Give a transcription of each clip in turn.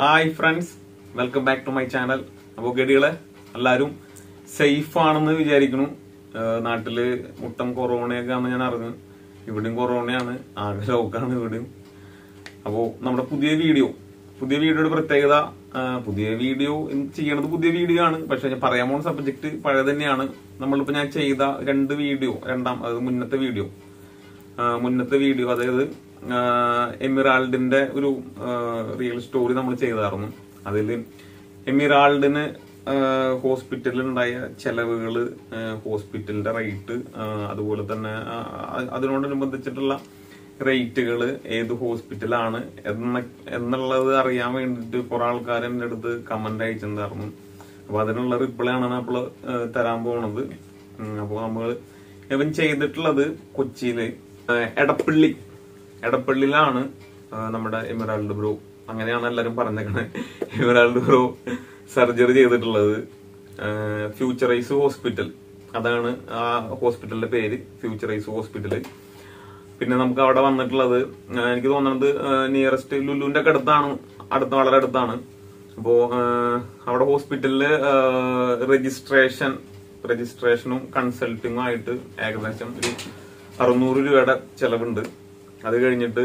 hi friends welcome back to my channel അപ്പോൾ ഗഡികളെ എല്ലാവരും സേഫ് ആണെന്ന് വിചാരിക്കുന്നു ഏഹ് നാട്ടില് മുട്ടം കൊറോണയൊക്കെ ആണെന്ന് ഞാൻ അറിഞ്ഞു ഇവിടെയും കൊറോണയാണ് ആകെ ലോക്കാണ് ഇവിടെയും അപ്പോൾ നമ്മുടെ പുതിയ വീഡിയോ പുതിയ വീഡിയോയുടെ പ്രത്യേകത ആ, പുതിയ വീഡിയോ ചെയ്യണത് പുതിയ വീഡിയോ ആണ് പക്ഷെ ഞാൻ പറയാൻ പോകുന്ന സബ്ജക്ട് പഴയ തന്നെയാണ് നമ്മളിപ്പോ ഞാൻ ചെയ്ത രണ്ട് വീഡിയോ രണ്ടാം അതായത് മുന്നത്തെ വീഡിയോ ആ, മുന്നത്തെ വീഡിയോ അതായത് ആ, എമിറാൾഡിന്റെ ഒരു റിയൽ സ്റ്റോറി നമ്മൾ ചെയ്തായിരുന്നു അതിൽ എമിറാൾഡിന് ഹോസ്പിറ്റലിൽ ഉണ്ടായ ചെലവുകള് ആ, ഹോസ്പിറ്റലിന്റെ റേറ്റ് ആ, അതുപോലെ തന്നെ ആ, അ- അതിനോടനുബന്ധിച്ചിട്ടുള്ള റേറ്റുകൾ ഏത് ഹോസ്പിറ്റലാണ് എന്ന എന്നുള്ളത് അറിയാൻ വേണ്ടിയിട്ട് കുറെ ആൾക്കാർ എൻ്റെ അടുത്ത് കമന്റ് അയച്ചിട്ടുണ്ടായിരുന്നു അപ്പൊ അതിനുള്ള റിപ്ലൈ ആണ് അപ്പോൾ തരാൻ പോണത് അപ്പോൾ നമ്മൾ ഇവൻ ചെയ്തിട്ടുള്ളത് കൊച്ചിയില് ആ, എടപ്പള്ളി എടപ്പള്ളിയിലാണ് ആ, നമ്മുടെ എമിറാൾഡ് ബ്രോ അങ്ങനെയാണ് എല്ലാരും പറഞ്ഞേക്കണത് എമിറാൾഡ് ബ്രോ സർജറി ചെയ്തിട്ടുള്ളത് ഫ്യൂച്ചറൈസ് ഹോസ്പിറ്റൽ അതാണ് ആ ഹോസ്പിറ്റലിന്റെ പേര് ഫ്യൂച്ചറൈസ് ഹോസ്പിറ്റൽ പിന്നെ നമുക്ക് അവിടെ വന്നിട്ടുള്ളത് ആ, എനിക്ക് തോന്നുന്നത് നിയറസ്റ്റ് ലുലുവിന്റെ ഒക്കെ അടുത്താണ് അടുത്ത് വളരെ അടുത്താണ് അപ്പോ ആ, അവിടെ ഹോസ്പിറ്റലില് രജിസ്ട്രേഷൻ രജിസ്ട്രേഷനും കൺസൾട്ടിങ്ങും ആയിട്ട് ഏകദേശം ഒരു അറുന്നൂറ് രൂപയുടെ ചെലവുണ്ട് അത് കഴിഞ്ഞിട്ട്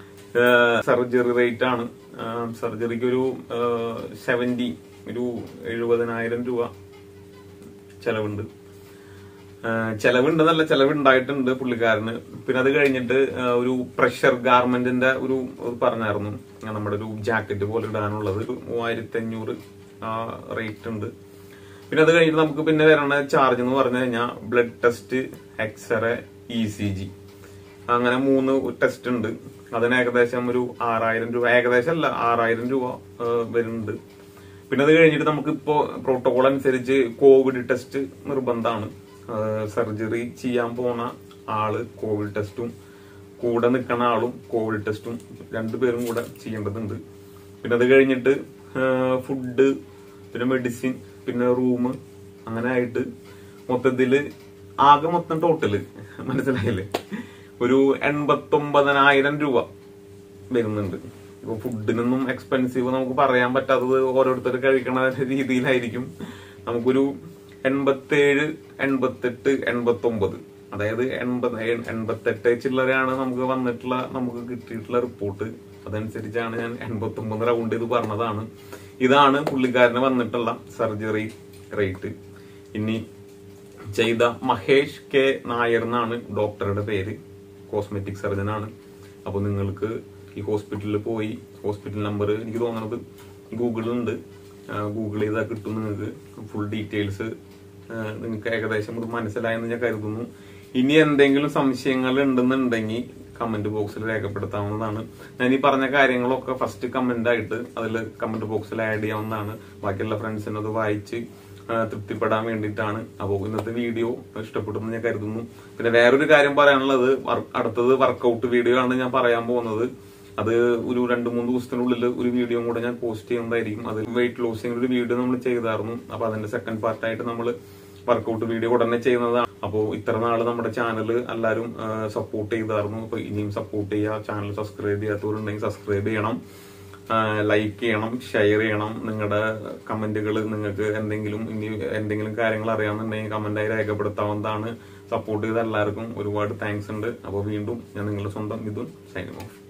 സർജറി റേറ്റ് ആണ് സർജറിക്ക് ഒരു സെവന്റി ഒരു എഴുപതിനായിരം രൂപ ചെലവുണ്ട് ആഹ് ചെലവുണ്ടെന്നല്ല ചെലവുണ്ടായിട്ടുണ്ട് പുള്ളിക്കാരന് പിന്നെ അത് കഴിഞ്ഞിട്ട് ആഹ് ഒരു പ്രഷർ ഗാർമെന്റിന്റെ ഒരു ഇത് പറഞ്ഞായിരുന്നു ആഹ് നമ്മുടെ ഒരു ജാക്കറ്റ് പോലെ ഇടാനുള്ളത് ഒരു മൂവായിരത്തി അഞ്ഞൂറ് റേറ്റ് ഉണ്ട് പിന്നെ അത് കഴിഞ്ഞിട്ട് നമുക്ക് പിന്നെ വരണ ചാർജ് എന്ന് പറഞ്ഞു കഴിഞ്ഞാൽ blood test X-ray E C G അങ്ങനെ മൂന്ന് ടെസ്റ്റ് ഉണ്ട് അതിന് ഏകദേശം ഒരു ആറായിരം രൂപ ഏകദേശം അല്ല ആറായിരം രൂപ ആഹ് വരുന്നുണ്ട് പിന്നെ അത് കഴിഞ്ഞിട്ട് നമുക്ക് ഇപ്പോ പ്രോട്ടോകോൾ അനുസരിച്ച് കോവിഡ് ടെസ്റ്റ് നിർബന്ധമാണ് സർജറി ചെയ്യാൻ പോണ ആള് കോവിഡ് ടെസ്റ്റും കൂടെ നിൽക്കുന്ന ആളും കോവിഡ് ടെസ്റ്റും രണ്ടുപേരും കൂടെ ചെയ്യേണ്ടതുണ്ട് പിന്നെ അത് കഴിഞ്ഞിട്ട് ഫുഡ് പിന്നെ മെഡിസിൻ പിന്നെ റൂം അങ്ങനെ ആയിട്ട് മൊത്തത്തില് ആകെ മൊത്തം ടോട്ടല് മനസ്സിലായില്ലേ ഒരു എൺപത്തൊമ്പതിനായിരം രൂപ വരുന്നുണ്ട് ഇപ്പൊ ഫുഡിനൊന്നും എക്സ്പെൻസീവ് നമുക്ക് പറയാൻ പറ്റാത്തത് ഓരോരുത്തർ കഴിക്കണ രീതിയിലായിരിക്കും നമുക്കൊരു എൺപത്തേഴ് എൺപത്തെട്ട് എൺപത്തൊമ്പത് അതായത് എൺപത് എൺപത്തെട്ട് ചില്ലറയാണ് നമുക്ക് വന്നിട്ടുള്ള നമുക്ക് കിട്ടിയിട്ടുള്ള റിപ്പോർട്ട് അതനുസരിച്ചാണ് ഞാൻ എൺപത്തൊമ്പത് റൗണ്ട് ചെയ്ത് പറഞ്ഞതാണ് ഇതാണ് പുള്ളിക്കാരന് വന്നിട്ടുള്ള സർജറി റേറ്റ് ഇനി ചെയ്ത മഹേഷ് കെ നായർ എന്നാണ് ഡോക്ടറുടെ പേര് കോസ്മെറ്റിക് സർജൻ ആണ് അപ്പൊ നിങ്ങൾക്ക് ഈ ഹോസ്പിറ്റലിൽ പോയി ഹോസ്പിറ്റൽ നമ്പർ എനിക്ക് തോന്നുന്നത് ഗൂഗിളിലുണ്ട് ഗൂഗിൾ ചെയ്താൽ കിട്ടും നിങ്ങൾക്ക് ഫുൾ ഡീറ്റെയിൽസ് നിങ്ങൾക്ക് ഏകദേശം ഇത് മനസ്സിലായെന്ന് ഞാൻ കരുതുന്നു ഇനി എന്തെങ്കിലും സംശയങ്ങൾ ഉണ്ടെന്നുണ്ടെങ്കിൽ കമന്റ് ബോക്സിൽ രേഖപ്പെടുത്താവുന്നതാണ് ഞാൻ ഈ പറഞ്ഞ കാര്യങ്ങളൊക്കെ ഫസ്റ്റ് കമന്റ് ആയിട്ട് അതിൽ കമന്റ് ബോക്സിൽ ആഡ് ചെയ്യാവുന്നതാണ് ബാക്കിയുള്ള ഫ്രണ്ട്സിന് അത് വായിച്ച് ആ, തൃപ്തിപ്പെടാൻ വേണ്ടിയിട്ടാണ് അപ്പോൾ ഇന്നത്തെ വീഡിയോ ഇഷ്ടപ്പെടുമെന്ന് ഞാൻ കരുതുന്നു പിന്നെ വേറൊരു കാര്യം പറയാനുള്ളത് വർ- അടുത്തത് വർക്കൗട്ട് വീഡിയോ ആണ് ഞാൻ പറയാൻ പോകുന്നത് അത് ഒരു രണ്ട് മൂന്ന് ദിവസത്തിനുള്ളിൽ ഒരു വീഡിയോ കൂടെ ഞാൻ പോസ്റ്റ് ചെയ്യുന്നതായിരിക്കും അത് വെയിറ്റ് ലോസിംഗ് ഒരു വീഡിയോ നമ്മൾ ചെയ്തായിരുന്നു അപ്പൊ അതിന്റെ സെക്കൻഡ് പാർട്ടായിട്ട് നമ്മൾ വർക്കൗട്ട് വീഡിയോ ഉടനെ ചെയ്യുന്നതാണ് അപ്പോൾ ഇത്ര നാള് നമ്മുടെ ചാനൽ എല്ലാവരും സപ്പോർട്ട് ചെയ്തായിരുന്നു അപ്പൊ ഇനിയും സപ്പോർട്ട് ചെയ്യുക ചാനൽ സബ്സ്ക്രൈബ് ചെയ്യാത്തവരുണ്ടെങ്കിൽ സബ്സ്ക്രൈബ് ചെയ്യണം ലൈക്ക് ചെയ്യണം ഷെയർ ചെയ്യണം നിങ്ങളുടെ കമന്റുകൾ നിങ്ങൾക്ക് എന്തെങ്കിലും ഇനി എന്തെങ്കിലും കാര്യങ്ങൾ അറിയാമെന്നുണ്ടെങ്കിൽ കമന്റായി രേഖപ്പെടുത്താവുന്നതാണ് സപ്പോർട്ട് ചെയ്ത എല്ലാവർക്കും ഒരുപാട് താങ്ക്സ് ഉണ്ട് അപ്പോൾ വീണ്ടും ഞാൻ നിങ്ങളുടെ സ്വന്തം മിഥുൻ സൈനിങ് ഓഫ്